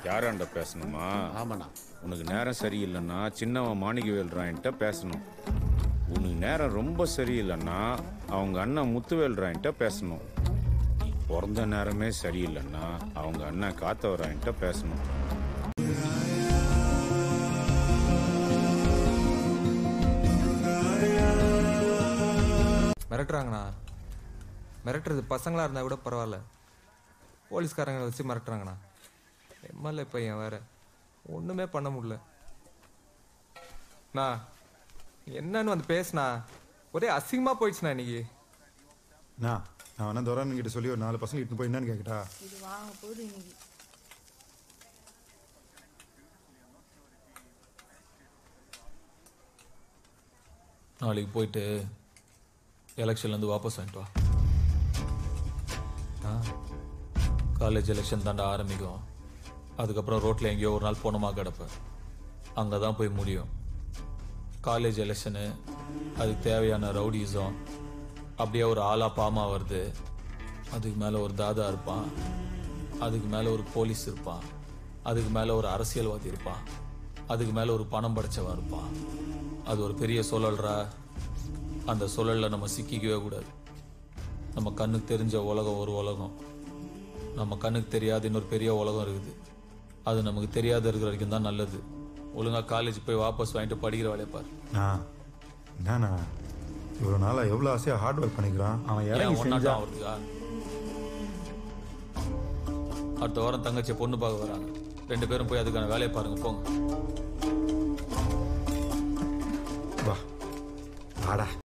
யாராண்ட பேசணுமா ஆமாண்ணா உனக்கு நேரம் சரியில்லைன்னா சின்னவன் மாணிக்கவேல் ராயன்ட்ட பேசணும் உனக்கு நேரம் ரொம்ப சரியில்லைன்னா அவங்க அண்ணன் முத்துவேல் ராயன்ட்ட பேசணும் நீ பிறந்த நேரமே சரியில்லைன்னா அவங்க அண்ணன் காத்தவராயன்ட்ட பேசணும் மிரட்டுறாங்கண்ணா மிரட்டுறது பசங்களா இருந்தா கூட பரவாயில்ல போலீஸ்காரங்களை வச்சு மிரட்டுறாங்கண்ணா எம்எல்ஏ பையன் வேற ஒண்ணுமே பண்ண முடியல நான் என்னன்னு வந்து பேசுனா ஒரே அசிங்கமா போயிடுச்சுண்ணா இன்னைக்கு நான் நான் வேணா துரான் கிட்ட சொல்லி ஒரு நாலு பசங்க இட்டு போய் என்னன்னு கேட்கட்டா இது வாங்க போகுது இன்னைக்கு நாளைக்கு போயிட்டு எலெக்ஷன்லேருந்து வாபஸ் வாங்கிட்டு வா ஆ காலேஜ் எலெக்ஷன் தாண்டா ஆரம்பிக்கும் அதுக்கப்புறம் ரோட்டில் எங்கேயோ ஒரு நாள் போனமா கிடப்பேன் அங்கே தான் போய் முடியும் காலேஜ் எலெக்ஷனு அதுக்கு தேவையான ரவுடிசம் அப்படியே ஒரு ஆளா பாமா வருது அதுக்கு மேலே ஒரு தாதா இருப்பான் அதுக்கு மேலே ஒரு போலீஸ் இருப்பான் அதுக்கு மேலே ஒரு அரசியல்வாதி இருப்பான் அதுக்கு மேலே ஒரு பணம் படைச்சவன் இருப்பான் அது ஒரு பெரிய சுழல்றா அந்த சுழல்ல நம்ம சிக்கிக்கவே கூடாது நம்ம கண்ணுக்கு தெரிஞ்ச உலகம் ஒரு உலகம் நம்ம கண்ணுக்கு தெரியாத இன்னொரு பெரிய உலகம் இருக்குது அது நமக்கு தெரியாத இருக்கிற வரைக்கும் தான் நல்லது ஒழுங்கா காலேஜ் போய் வாபஸ் வாங்கிட்டு படிக்கிற வேலையை பாரு நான் என்னண்ணா இவ்வளோ நாளாக எவ்வளோ ஆசையாக ஹார்ட் ஒர்க் பண்ணிக்கிறான் அவன் ஏன் இறங்கி செஞ்சா ஒன்னாட்டம் வருதுக்கா அடுத்த வாரம் தங்கச்சியை பொண்ணு பார்க்க வராங்க ரெண்டு பேரும் போய் அதுக்கான வேலையை பாருங்க போங்க வா வாடா